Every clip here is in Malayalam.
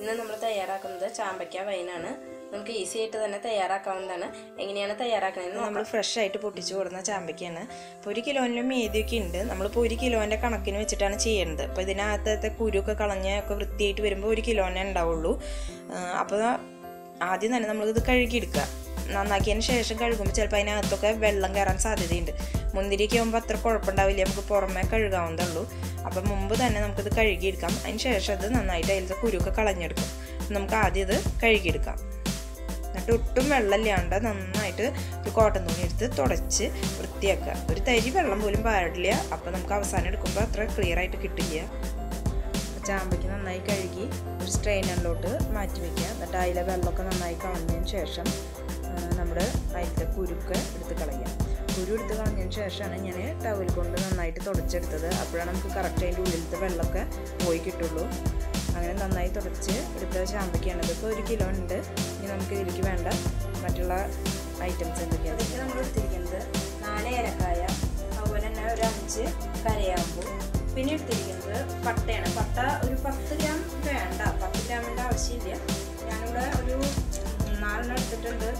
ഇന്ന് നമ്മൾ തയ്യാറാക്കുന്നത് ചാമ്പയ്ക്ക വൈനാണ് നമുക്ക് ഈസി ആയിട്ട് തന്നെ തയ്യാറാക്കാവുന്നതാണ് എങ്ങനെയാണ് തയ്യാറാക്കണമെന്ന് നമ്മൾ ഫ്രഷ് ആയിട്ട് പൊട്ടിച്ചു കൊടുക്കുന്ന ചാമ്പയ്ക്കാണ് അപ്പോൾ ഒരു കിലോനിലും മീതിയൊക്കെ ഉണ്ട് നമ്മളിപ്പോൾ ഒരു കിലോൻ്റെ കണക്കിന് വെച്ചിട്ടാണ് ചെയ്യുന്നത് അപ്പോൾ ഇതിനകത്തത്തെ കുരുവൊക്കെ കളഞ്ഞ് ഒക്കെ വൃത്തിയായിട്ട് വരുമ്പോൾ ഒരു കിലോനെ ഉണ്ടാവുള്ളൂ അപ്പോൾ ആദ്യം തന്നെ നമ്മളിത് കഴുകിയെടുക്കുക നന്നാക്കിയതിന് ശേഷം കഴുകുമ്പോൾ ചിലപ്പോൾ അതിനകത്തൊക്കെ വെള്ളം കയറാൻ സാധ്യതയുണ്ട് മുന്തിരിയൊക്കെ ആകുമ്പോൾ അത്ര കുഴപ്പമുണ്ടാവില്ല നമുക്ക് പുറമേ കഴുകാവുന്നതുള്ളൂ അപ്പം മുമ്പ് തന്നെ നമുക്കിത് കഴുകിയെടുക്കാം അതിന് ശേഷം അത് നന്നായിട്ട് അതിലത്തെ കുരുവൊക്കെ കളഞ്ഞെടുക്കും നമുക്ക് ആദ്യം ഇത് കഴുകിയെടുക്കാം എന്നിട്ട് ഒട്ടും വെള്ളമില്ലാണ്ട് നന്നായിട്ട് ഒരു കോട്ടൺ തുണി എടുത്ത് തുടച്ച് വൃത്തിയാക്കുക ഒരു തരി വെള്ളം പോലും പാടില്ല അപ്പോൾ നമുക്ക് അവസാനം എടുക്കുമ്പോൾ അത്ര ക്ലിയർ ആയിട്ട് കിട്ടില്ല ചാമ്പയ്ക്ക് നന്നായി കഴുകി ഒരു സ്ട്രെയിനറിലോട്ട് മാറ്റി വയ്ക്കുക എന്നിട്ട് അതിലെ വെള്ളമൊക്കെ നന്നായി കളഞ്ഞതിന് ശേഷം നമ്മുടെ അതിലത്തെ കുരുക്ക് എടുത്ത് കളയുക കുരു എടുത്ത് കളഞ്ഞതിന് ശേഷമാണ് ഞാൻ ടവൽ കൊണ്ട് നന്നായിട്ട് തുടച്ചെടുത്തത് അപ്പോഴാണ് നമുക്ക് കറക്റ്റ് അതിൻ്റെ ഉള്ളിലത്തെ വെള്ളമൊക്കെ പോയി കിട്ടുള്ളൂ അങ്ങനെ നന്നായി തുടച്ച് എടുത്ത ചാമ്പയ്ക്കാണ് ഇതിപ്പോൾ ഒരു കിലോ ഉണ്ട് ഇനി നമുക്ക് ഇതിലേക്ക് വേണ്ട മറ്റുള്ള ഐറ്റംസ് എന്തൊക്കെയാണ് അതിലേക്ക് നമ്മൾ എടുത്തിരിക്കുന്നത് നാല് ഏലക്കായ അതുപോലെ തന്നെ ഒരു അഞ്ച് കരയാമ്പൂ പിന്നെ എടുത്തിരിക്കുന്നത് പട്ടയാണ് പട്ട ഒരു പത്ത് ഗ്രാം വേണ്ട പത്ത് ഗ്രാമിൻ്റെ ആവശ്യമില്ല ഞാനിവിടെ ഒരു നാലെണ്ണം എടുത്തിട്ടുണ്ട്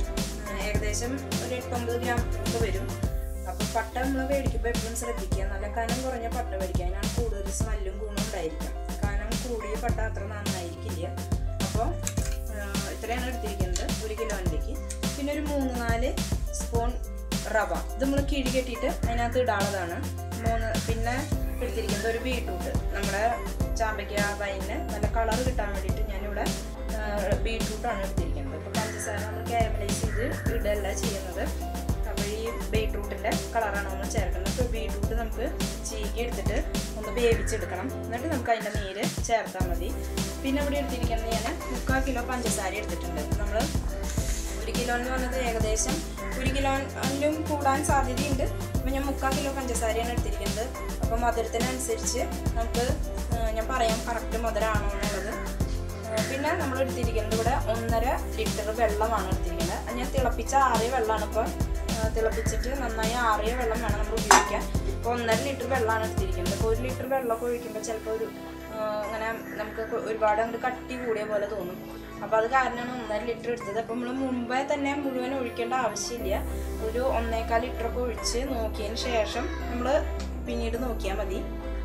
ഏകദേശം ഒരു എട്ടൊമ്പത് ഗ്രാം ഒക്കെ വരും അപ്പോൾ പട്ട നമ്മൾ മേടിക്കുമ്പോൾ എപ്പോഴും ശ്രദ്ധിക്കുക നല്ല കനം കുറഞ്ഞ പട്ട മേടിക്കുക അതിനാണ് കൂടുതൽ സ്മെല്ലും ഗുണം ഉണ്ടായിരിക്കുക കനം കൂടിയ പട്ട അത്ര നന്നായിരിക്കില്ല അപ്പോൾ ഇത്രയാണ് എടുത്തിരിക്കുന്നത് ഒരു കിലോയിലേക്ക് പിന്നെ ഒരു മൂന്ന് നാല് സ്പൂൺ റവ ഇത് നമ്മൾ കിഴി കെട്ടിയിട്ട് അതിനകത്ത് ഇടാനുള്ളതാണ് മൂന്ന് പിന്നെ എടുത്തിരിക്കുന്നത് ഒരു ബീട്രൂട്ട് നമ്മുടെ ചാമ്പയ്ക്ക വൈനിന് നല്ല കളർ കിട്ടാൻ വേണ്ടിയിട്ട് ഞാനിവിടെ ബീട്രൂട്ടാണ് എടുത്തിരിക്കുന്നത് ഇപ്പോൾ പഞ്ചസാര നമ്മൾ കാരമലൈസ് ചെയ്ത് ഇടല്ല ചെയ്യുന്നത് അപ്പോൾ ഈ ബീട്രൂട്ടിൻ്റെ കളറാണ് നമ്മൾ ചേർക്കുന്നത് ഇപ്പോൾ ബീട്രൂട്ട് നമുക്ക് ചീകി എടുത്തിട്ട് ഒന്ന് വേവിച്ചെടുക്കണം എന്നിട്ട് നമുക്ക് അതിൻ്റെ നീര് ചേർത്താൽ മതി പിന്നെ ഇവിടെ എടുത്തിരിക്കുന്നത് ഞാൻ മുക്കാൽ കിലോ പഞ്ചസാര എടുത്തിട്ടുണ്ട് നമ്മൾ ഒരു കിലോ എന്ന് പറഞ്ഞത് ഏകദേശം ഒരു കിലോയിലും കൂടാൻ സാധ്യതയുണ്ട് അപ്പം ഞാൻ മുക്കാൽ കിലോ പഞ്ചസാരയാണ് എടുത്തിരിക്കുന്നത് അപ്പോൾ മധുരത്തിനനുസരിച്ച് നമുക്ക് ഞാൻ പറയാം കറക്റ്റ് മധുരമാണോ എന്നുള്ളത് പിന്നെ നമ്മൾ എടുത്തിരിക്കുന്നത് ഇവിടെ ഒന്നര ലിറ്റർ വെള്ളമാണ് എടുത്തിരിക്കുന്നത് അത് ഞാൻ തിളപ്പിച്ച ആറിയ വെള്ളമാണ് ഇപ്പോൾ തിളപ്പിച്ചിട്ട് നന്നായി ആറിയ വെള്ളം വേണം നമ്മൾ ഉപയോഗിക്കാൻ ഇപ്പോൾ ഒന്നര ലിറ്റർ വെള്ളമാണ് എടുത്തിരിക്കുന്നത് അപ്പോൾ ഒരു ലിറ്റർ വെള്ളമൊക്കെ ഒഴിക്കുമ്പോൾ ചിലപ്പോൾ ഒരു അങ്ങനെ നമുക്ക് ഒരുപാട് അങ്ങോട്ട് കട്ടി കൂടിയ പോലെ തോന്നും അപ്പോൾ അത് കാരണമാണ് ഒന്നര ലിറ്റർ എടുത്തത് അപ്പോൾ നമ്മൾ മുമ്പേ തന്നെ മുഴുവൻ ഒഴിക്കേണ്ട ആവശ്യമില്ല ഒരു ഒന്നേകാൽ ലിറ്ററൊക്കെ ഒഴിച്ച് നോക്കിയതിന് ശേഷം നമ്മൾ പിന്നീട് നോക്കിയാൽ മതി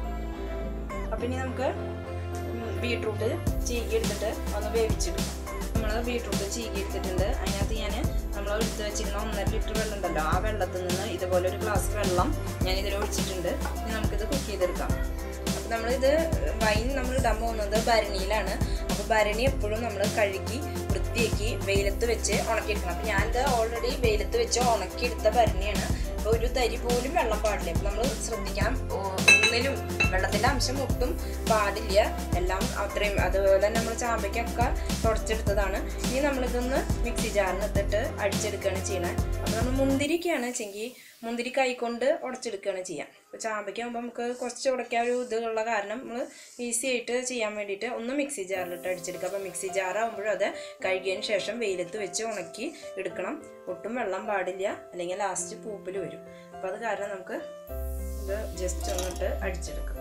അപ്പം ഇനി നമുക്ക് ബീട്രൂട്ട് ചീകി എടുത്തിട്ട് ഒന്ന് വേവിച്ചെടുക്കും നമ്മൾ ബീട്രൂട്ട് ചീകി എടുത്തിട്ടുണ്ട് അതിനകത്ത് ഞാൻ നമ്മൾ എടുത്ത് വെച്ചിരുന്ന ഒന്നര ലിറ്റർ വെള്ളം ഉണ്ടല്ലോ ആ വെള്ളത്തിൽ നിന്ന് ഇതുപോലെ ഒരു ഗ്ലാസ് വെള്ളം ഞാൻ ഇതിൽ ഒഴിച്ചിട്ടുണ്ട് ഇനി നമുക്കിത് കുക്ക് ചെയ്തെടുക്കാം അപ്പോൾ നമ്മളിത് വൈൻ നമ്മൾ ഇടാൻ പോകുന്നത് ഭരണിയിലാണ് അപ്പോൾ ഭരണി എപ്പോഴും നമ്മൾ കഴുകി വൃത്തിയാക്കി വെയിലത്ത് വെച്ച് ഉണക്കിയെടുക്കണം അപ്പോൾ ഞാനിത് ഓൾറെഡി വെയിലത്ത് വെച്ച് ഉണക്കിയെടുത്ത ഭരണിയാണ് അപ്പോൾ ഒരു തരി പോലും വെള്ളം പാടില്ല അപ്പോൾ നമ്മൾ ശ്രദ്ധിക്കാം ഒന്നിലും വെള്ളത്തിൻ്റെ അംശം ഒട്ടും പാടില്ല എല്ലാം അത്രയും അതുപോലെ തന്നെ നമ്മൾ ചാമ്പയ്ക്കൊക്കെ തുടച്ചെടുത്തതാണ് ഇനി നമ്മളിതൊന്ന് മിക്സി ജാറിന് ഇട്ടിട്ട് അടിച്ചെടുക്കുകയാണ് ചെയ്യണത് അപ്പോൾ നമ്മൾ മുന്തിരിക്കാണ് വെച്ചെങ്കിൽ മുന്തിരി കൈകൊണ്ട് ഉടച്ചെടുക്കുകയാണ് ചെയ്യാം ഇപ്പോൾ ചാമ്പയ്ക്കാകുമ്പോൾ നമുക്ക് കുറച്ച് ഉടയ്ക്കാൻ ഒരു ഇതുള്ള കാരണം നമ്മൾ ഈസി ആയിട്ട് ചെയ്യാൻ വേണ്ടിയിട്ട് ഒന്ന് മിക്സി ജാറിലിട്ട് അടിച്ചെടുക്കുക അപ്പോൾ മിക്സി ജാറാകുമ്പോഴും അത് കഴുകിയതിന് ശേഷം വെയിലത്ത് വെച്ച് ഉണക്കി എടുക്കണം ഒട്ടും വെള്ളം പാടില്ല അല്ലെങ്കിൽ ലാസ്റ്റ് പൂപ്പിൽ വരും അപ്പോൾ അത് കാരണം നമുക്ക് ഇത് ജസ്റ്റ് ഒന്നിട്ട് അടിച്ചെടുക്കാം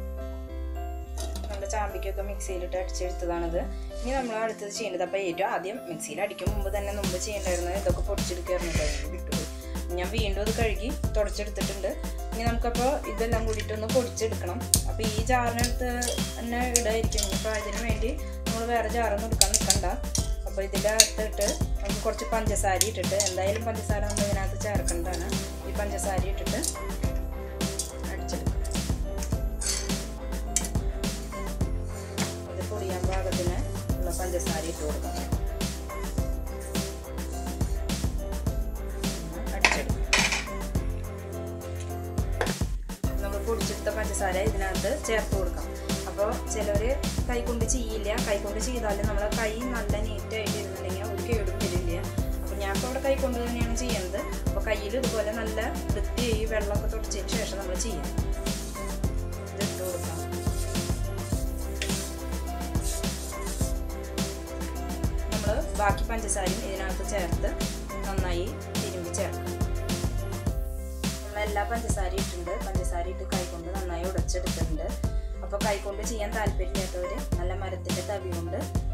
നമ്മുടെ ചാമ്പിക്കൊക്കെ മിക്സിയിലിട്ട് അടിച്ചെടുത്തതാണിത് ഇനി നമ്മൾ അടുത്തത് ചെയ്യേണ്ടത് അപ്പോൾ ഏറ്റവും ആദ്യം മിക്സിയിൽ അടിക്കും മുമ്പ് തന്നെ മുമ്പ് ചെയ്യേണ്ടായിരുന്നത് ഇതൊക്കെ പൊടിച്ചെടുക്കാറുണ്ടായിരുന്നു വിട്ടുപോയി ഞാൻ വീണ്ടും അത് കഴുകി തുടച്ചെടുത്തിട്ടുണ്ട് ഇനി നമുക്കപ്പോൾ ഇതെല്ലാം കൂടിയിട്ടൊന്ന് പൊടിച്ചെടുക്കണം അപ്പോൾ ഈ ജാറിനടുത്ത് തന്നെ ഇടായിരിക്കും അപ്പോൾ അതിന് വേണ്ടി നമ്മൾ വേറെ ജാറൊന്നും എടുക്കാൻ നിൽക്കണ്ട അപ്പോൾ ഇതിനകത്തിട്ട് നമുക്ക് കുറച്ച് പഞ്ചസാര ഇട്ടിട്ട് എന്തായാലും പഞ്ചസാര നമ്മൾ ഇതിനകത്ത് ചേർക്കേണ്ടതാണ് ഈ പഞ്ചസാര ഇട്ടിട്ട് അടിച്ചെടുക്കാം ഇത് പൊടിയാൻ പാകത്തിന് ഉള്ള പഞ്ചസാര ഇട്ട് കൊടുക്കാം നമ്മൾ പൊടിച്ചെടുത്ത പഞ്ചസാര ഇതിനകത്ത് ചേർത്ത് കൊടുക്കാം അപ്പോൾ ചിലർ കൈ കൊണ്ട് ചെയ്യില്ല കൈ കൊണ്ട് ചെയ്താലും നമ്മളെ കൈ നല്ല നീറ്റായിട്ട് ഇരുന്നുണ്ടെങ്കിൽ ഒരു കേടും വരില്ല അപ്പോൾ ഞാൻ ഇപ്പോൾ ഇവിടെ കൈ കൊണ്ട് തന്നെയാണ് ചെയ്യുന്നത് അപ്പോൾ കയ്യിൽ ഇതുപോലെ നല്ല വൃത്തിയായി വെള്ളമൊക്കെ തുടച്ചതിന് ശേഷം നമ്മൾ ചെയ്യാം ഇതിട്ട് കൊടുക്കാം നമ്മൾ ബാക്കി പഞ്ചസാരയും ഇതിനകത്ത് ചേർത്ത് നന്നായി തിരുമ്പി ചേർക്കാം നമ്മളെല്ലാ പഞ്ചസാര ഇട്ടിട്ടുണ്ട് പഞ്ചസാര ഇട്ട് കൈകൊണ്ട് നന്നായി ഉടച്ചെടുത്തിട്ടുണ്ട് അപ്പോൾ കൈകൊണ്ട് ചെയ്യാൻ താല്പര്യമില്ലാത്തവർ നല്ല മരത്തിൻ്റെ തവി കൊണ്ട്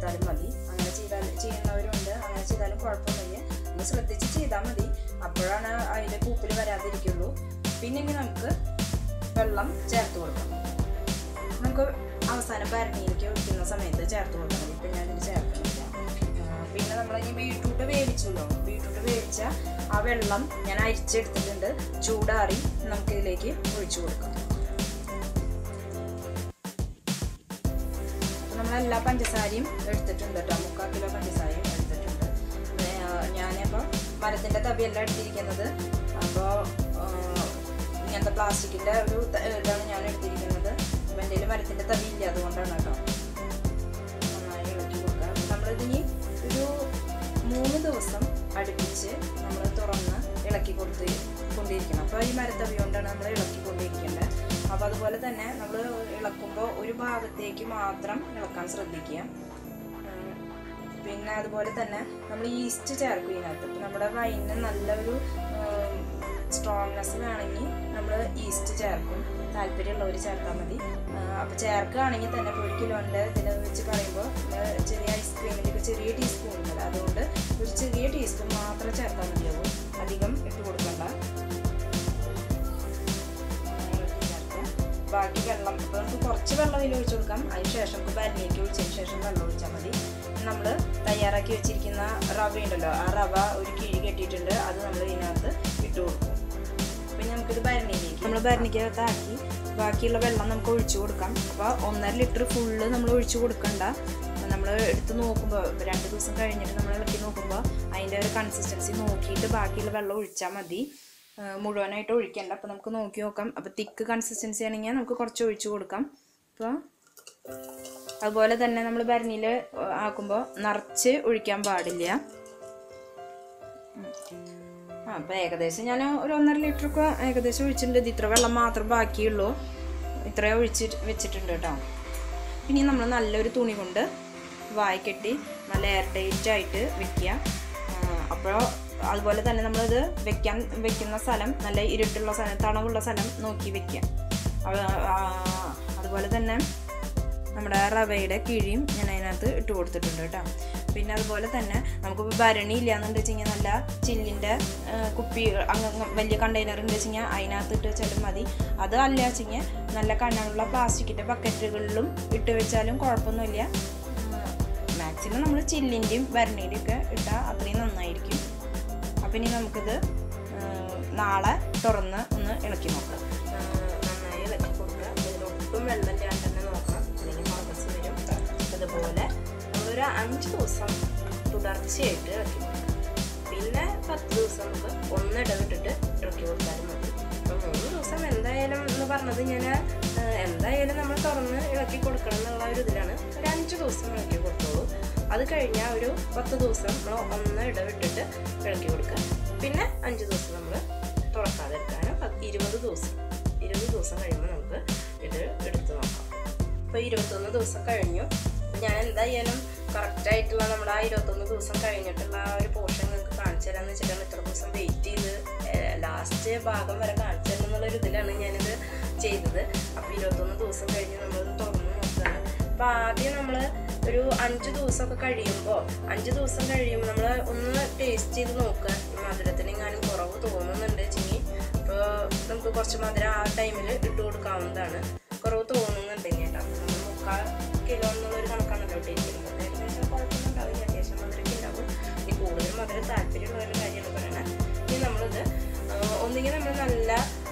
കൊടുത്താലും മതി അങ്ങനെ ചെയ്താൽ ചെയ്യുന്നവരുണ്ട് അങ്ങനെ ചെയ്താലും കുഴപ്പമൊന്നുമില്ല ഒന്ന് ശ്രദ്ധിച്ച് ചെയ്താൽ മതി അപ്പോഴാണ് അതിൻ്റെ പൂപ്പിൽ വരാതിരിക്കുള്ളൂ പിന്നെ ഇനി നമുക്ക് വെള്ളം ചേർത്ത് കൊടുക്കാം നമുക്ക് അവസാനം ഭരണിയിലേക്ക് ഒഴിക്കുന്ന സമയത്ത് ചേർത്ത് കൊടുക്കണം ഇപ്പം ഞാനിത് ചേർക്കുന്നില്ല ആ, പിന്നെ നമ്മൾ ഇനി ബീട്രൂട്ട് വേവിച്ചല്ലോ ബീട്രൂട്ട് വേവിച്ച ആ വെള്ളം ഞാൻ അരിച്ചെടുത്തിട്ടുണ്ട് ചൂടാറി നമുക്ക് ഇതിലേക്ക് ഒഴിച്ചു കൊടുക്കാം അപ്പോൾ നമ്മളെല്ലാ പഞ്ചസാരയും എടുത്തിട്ടുണ്ട് കേട്ടോ മുക്കാൽ കിലോ പഞ്ചസാരയും എടുത്തിട്ടുണ്ട് ഏ, ഞാനിപ്പോൾ മരത്തിൻ്റെ തവിയല്ല എടുത്തിരിക്കുന്നത് അപ്പോൾ ഇങ്ങനത്തെ പ്ലാസ്റ്റിക്കിൻ്റെ ഒരു ത- ഇതാണ് ഞാൻ എടുത്തിരിക്കുന്നത് അപ്പം എൻ്റെ കയ്യിൽ മരത്തിൻ്റെ തവി ഇല്ല അതുകൊണ്ടാണ് കേട്ടോ നന്നായി ഇളക്കി കൊടുക്കുക നമ്മളിതിനി ഒരു മൂന്ന് ദിവസം അടുപ്പിച്ച് നമ്മൾ തുറന്ന് ഇളക്കി കൊടുത്ത് കൊണ്ടിരിക്കണം അപ്പോൾ ഈ മരത്തവി കൊണ്ടാണ് നമ്മൾ ഇളക്കി കൊണ്ടിരിക്കേണ്ടത് അപ്പോൾ അതുപോലെ തന്നെ നമ്മൾ ഇളക്കുമ്പോൾ ഒരു ഭാഗത്തേക്ക് മാത്രം ഇളക്കാൻ ശ്രദ്ധിക്കുക ഉം, പിന്നെ അതുപോലെ തന്നെ നമ്മൾ ഈസ്റ്റ് ചേർക്കും ഇതിനകത്ത് ഇപ്പം നമ്മുടെ വൈനിന് നല്ലൊരു സ്ട്രോങ്നെസ് വേണമെങ്കിൽ നമ്മൾ ഈസ്റ്റ് ചേർക്കും താല്പര്യമുള്ളവർ ചേർത്താൽ മതി അപ്പോൾ ചേർക്കുകയാണെങ്കിൽ തന്നെ ഇപ്പോൾ ഒരു കിലോൻ്റെ ഇതിൽ വെച്ച് പറയുമ്പോൾ നമ്മള് ചെറിയ ഐസ്ക്രീമിലേക്ക് ചെറിയ ടീസ്പൂൺ ഉണ്ടല്ലോ അതുകൊണ്ട് ഒരു ചെറിയ ടീസ്പൂൺ മാത്രം ചേർത്താൽ മതിയാവും അധികം ഇട്ട് കൊടുക്കണ്ട ഇളക്കി ചേർക്കുക. ബാക്കി വെള്ളം ഇപ്പോൾ നമുക്ക് കുറച്ച് വെള്ളം ഇതിൽ ഒഴിച്ചു കൊടുക്കാം അതിന് ശേഷം നമുക്ക് ഭരണിലേക്ക് ഒഴിച്ചതിന് ശേഷം വെള്ളം ഒഴിച്ചാൽ മതി നമ്മൾ തയ്യാറാക്കി വെച്ചിരിക്കുന്ന റവ ഉണ്ടല്ലോ ആ റവ ഒരു കിഴി കെട്ടിയിട്ടുണ്ട് അത് നമ്മൾ ഇതിനകത്ത് ഇട്ട് കൊടുക്കും അപ്പം നമുക്കിത് ഭരണിയിലേക്ക് നമ്മൾ ഭരണിക്കകത്താക്കി ബാക്കിയുള്ള വെള്ളം നമുക്ക് ഒഴിച്ചു കൊടുക്കാം അപ്പോൾ ഒന്നര ലിറ്റർ ഫുള്ള് നമ്മൾ ഒഴിച്ചു കൊടുക്കണ്ട നമ്മൾ എടുത്ത് നോക്കുമ്പോൾ രണ്ട് ദിവസം കഴിഞ്ഞിട്ട് നമ്മൾ ഇളക്കി നോക്കുമ്പോൾ അതിൻ്റെ ഒരു കൺസിസ്റ്റൻസി നോക്കിയിട്ട് ബാക്കിയുള്ള വെള്ളം ഒഴിച്ചാൽ മതി ആ, മുഴുവനായിട്ട് ഒഴിക്കണ്ട അപ്പോൾ നമുക്ക് നോക്കി നോക്കാം അപ്പോൾ തിക്ക് കൺസിസ്റ്റൻസി ആണെങ്കിൽ നമുക്ക് കുറച്ച് ഒഴിച്ചു കൊടുക്കാം അപ്പോൾ അതുപോലെ തന്നെ നമ്മൾ ഭരണിയിൽ ആക്കുമ്പോൾ നിറച്ച് ഒഴിക്കാൻ പാടില്ല ആ അപ്പോൾ ഏകദേശം ഞാൻ ഒരു ഒന്നര ലിറ്റർ ഒക്കെ ഏകദേശം ഒഴിച്ചിട്ടുണ്ട് ഇത് ഇത്ര വെള്ളം മാത്രം ബാക്കിയുള്ളൂ ഇത്ര ഒഴിച്ചിട്ട് വെച്ചിട്ടുണ്ട് കേട്ടോ പിന്നെ നമ്മൾ നല്ലൊരു തുണി കൊണ്ട് വായി കെട്ടി നല്ല എയർ ടൈറ്റ് ആയിട്ട് വെക്കുക അപ്പോൾ അതുപോലെ തന്നെ നമ്മളത് വെക്കാൻ വെക്കുന്ന സ്ഥലം നല്ല ഇരുട്ടുള്ള സ്ഥലം തണവുള്ള സ്ഥലം നോക്കി വെക്കുക അവ- ആ, അതുപോലെ തന്നെ നമ്മുടെ റവയുടെ കിഴിയും ഞാൻ അതിനകത്ത് ഇട്ട് കൊടുത്തിട്ടുണ്ട് കേട്ടോ പിന്നെ അതുപോലെ തന്നെ നമുക്കിപ്പോൾ ഭരണി ഇല്ലാന്നുണ്ട് വെച്ച് കഴിഞ്ഞാൽ നല്ല ചില്ലിൻ്റെ കുപ്പി അങ്ങ് അങ്ങ് വലിയ കണ്ടെയ്നർ ഉണ്ട് വെച്ച് കഴിഞ്ഞാൽ അതിനകത്ത് ഇട്ട് വെച്ചാലും മതി അത് അല്ല വെച്ച് കഴിഞ്ഞാൽ നല്ല കണ്ണുള്ള പ്ലാസ്റ്റിക്കിൻ്റെ ബക്കറ്റുകളിലും ഇട്ട് വെച്ചാലും കുഴപ്പമൊന്നുമില്ല മാക്സിമം നമ്മൾ ചില്ലിൻ്റെയും ഭരണിയുടെയും ഒക്കെ ഇട്ടാൽ അത്രയും നന്നായിരിക്കും അപ്പം ഇനി നമുക്കിത് ആ, നാളെ തുറന്ന് ഒന്ന് ഇളക്കി നോക്കാം ആ, നന്നായി ഇളക്കി കൊടുക്കുക ഇതിലൊട്ടും വെള്ളം ഇല്ലാണ്ട് തന്നെ നോക്കണം അല്ലെങ്കിൽ ഫംഗസ് വരും അതുപോലെ നമ്മളൊരു അഞ്ച് ദിവസം തുടർച്ചയായിട്ട് ഇളക്കി കൊടുക്കുക പിന്നെ പത്ത് ദിവസം നമുക്ക് ഒന്ന് ഇടവിട്ടിട്ട് ഇളക്കി കൊടുത്താലും മതി അപ്പം മൂന്ന് ദിവസം എന്തായാലും എന്ന് പറഞ്ഞത് ഞാൻ എന്തായാലും നമ്മൾ തുറന്ന് ഇളക്കി കൊടുക്കണം എന്നുള്ള ഒരു ഇതിലാണ് ഒരു അഞ്ച് ദിവസം ഇളക്കി കൊടുത്തോളൂ അത് കഴിഞ്ഞാൽ ഒരു പത്ത് ദിവസം നമ്മൾ ഒന്ന് ഇടവിട്ടിട്ട് ഇളക്കി കൊടുക്കുക പിന്നെ അഞ്ച് ദിവസം നമ്മൾ തുറക്കാതെ എടുക്കാനും പത്ത് ഇരുപത് ദിവസം ഇരുപത് ദിവസം കഴിയുമ്പോൾ നമുക്ക് ഇത് എടുത്ത് നോക്കാം ഇപ്പോൾ ഇരുപത്തൊന്ന് ദിവസം കഴിഞ്ഞു ഞാൻ എന്തായാലും കറക്റ്റായിട്ടുള്ള നമ്മുടെ ആ ഇരുപത്തൊന്ന് ദിവസം കഴിഞ്ഞിട്ടുള്ള ആ ഒരു പോർഷൻ നിങ്ങൾക്ക് കാണിച്ചു തരാമെന്ന് വെച്ചിട്ടാണ് ഇത്ര ദിവസം വെയിറ്റ് ചെയ്ത് ലാസ്റ്റ് ഭാഗം വരെ കാണിച്ചു തരണം എന്നുള്ളൊരു ഇതിലാണ് ഞാനിത് ചെയ്തത് അപ്പോൾ ഇരുപത്തൊന്ന് ദിവസം കഴിഞ്ഞ് നമ്മളത് തുറന്ന് നോക്കുകയാണ് അപ്പോൾ ആദ്യം നമ്മൾ ഒരു അഞ്ച് ദിവസമൊക്കെ കഴിയുമ്പോൾ അഞ്ച് ദിവസം കഴിയുമ്പോൾ നമ്മൾ ഒന്ന് ടേസ്റ്റ് ചെയ്ത് നോക്കുക ഈ മധുരത്തിന് എങ്ങാനും കുറവ് തോന്നുന്നുണ്ട് വെച്ചെങ്കിൽ അപ്പോൾ നമുക്ക് കുറച്ച് മധുരം ആ ടൈമിൽ ഇട്ട് കൊടുക്കാവുന്നതാണ് കുറവ് തോന്നുന്നുണ്ടെങ്കിൽ കേട്ടോ നമ്മൾ മുക്കാൽ കിലോ എന്നുള്ളൊരു കണക്കാണല്ലോ ഇട്ടിരിക്കുന്നത് ഏകദേശം കുഴപ്പമൊന്നും ഉണ്ടാവില്ല അത്യാവശ്യം മധുരമൊക്കെ ഉണ്ടാവും ഇനി കൂടുതൽ മധുരം താല്പര്യമുള്ള ഒരു കാര്യമാണ് പറയണത് ഇനി നമ്മളിത് ആ, ഒന്നുകിൽ നമ്മൾ നല്ല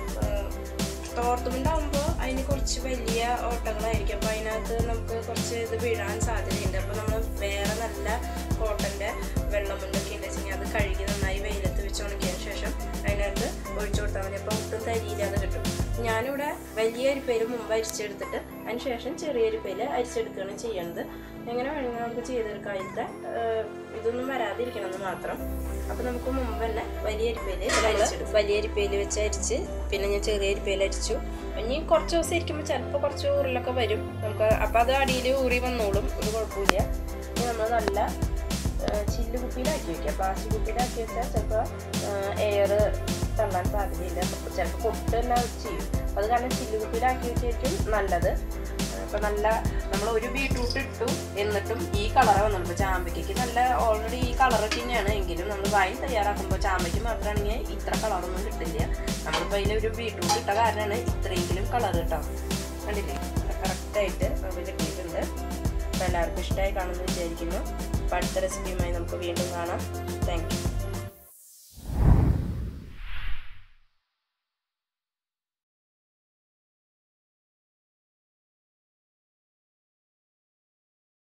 തോർത്തുമുണ്ടാകുമ്പോൾ അതിന് കുറച്ച് വലിയ ഓട്ടകളായിരിക്കും അപ്പോൾ അതിനകത്ത് നമുക്ക് കുറച്ച് ഇത് വീഴാൻ സാധ്യതയുണ്ട് അപ്പോൾ നമ്മൾ വേറെ നല്ല കോട്ടൻ്റെ വെള്ളമുണ്ടൊക്കെ ഉണ്ട് വെച്ചാൽ അത് കഴുകി നന്നായി വെയിലത്ത് വെച്ച് ഉണക്കിയതിന് ശേഷം അതിനകത്ത് ഒഴിച്ചു കൊടുത്താൽ മതി അപ്പോൾ ഒട്ടും തരിയില്ലാതെ കിട്ടും ഞാനിവിടെ വലിയ അരിപ്പയിൽ മുമ്പ് അരിച്ചെടുത്തിട്ട് അതിന് ശേഷം ചെറിയ അരിപ്പയിൽ അരിച്ചെടുക്കുകയാണ് ചെയ്യേണ്ടത് എങ്ങനെ വേണമെങ്കിൽ നമുക്ക് ചെയ്തെടുക്കാം ഇതിൻ്റെ ഇതൊന്നും വരാതിരിക്കണം എന്ന് മാത്രം അപ്പോൾ നമുക്ക് മുമ്പ് തന്നെ വലിയ അരിപ്പയിൽ അരിച്ചെടുക്കും വലിയ അരിപ്പയിൽ വെച്ച് അരിച്ച് പിന്നെ ഞാൻ ചെറിയ അരിപ്പയിൽ അരിച്ചു ഇനി കുറച്ച് ദിവസം ഇരിക്കുമ്പോൾ ചിലപ്പോൾ കുറച്ച് ഊറിലൊക്കെ വരും നമുക്ക് അപ്പോൾ അത് അടിയിൽ ഊറി വന്നോളും ഒരു കുഴപ്പമില്ല ഇനി നമ്മൾ നല്ല ചില്ല് കുപ്പിയിലാക്കി വെക്കുക പ്ലാസ്റ്റിക് കുപ്പിയിലാക്കി വെച്ചാൽ ചിലപ്പോൾ എയർ തള്ളാൻ സാധ്യതയില്ല അപ്പോൾ ചിലപ്പോൾ പൊട്ട് തന്നെ ചെയ്യും അത് കാരണം ചില്ല് കുപ്പിയിലാക്കി വെച്ചിട്ടും നല്ലത് അപ്പോൾ നല്ല നമ്മൾ ഒരു ബീട്രൂട്ട് ഇട്ടു എന്നിട്ടും ഈ കളറ് വന്നുള്ളൂ ഇപ്പോൾ ചാമ്പയ്ക്ക് നല്ല ഓൾറെഡി ഈ കളറൊക്കെ തന്നെയാണ് എങ്കിലും നമ്മൾ വൈൻ തയ്യാറാക്കുമ്പോൾ ചാമ്പയ്ക്ക് മാത്രമാണെങ്കിൽ ഇത്ര കളറൊന്നും കിട്ടില്ല നമ്മളിപ്പോൾ അതിൽ ഒരു ബീട്രൂട്ട് ഇട്ട കാരണമാണ് ഇത്രയെങ്കിലും കളർ കേട്ടോ കണ്ടില്ലേ കറക്റ്റായിട്ട് നമുക്ക് കിട്ടിയിട്ടുണ്ട് അപ്പോൾ എല്ലാവർക്കും ഇഷ്ടമായി കാണുമെന്ന് വിചാരിക്കുന്നു അപ്പോൾ അടുത്ത റെസിപ്പിയുമായി നമുക്ക് വീണ്ടും കാണാം താങ്ക് യു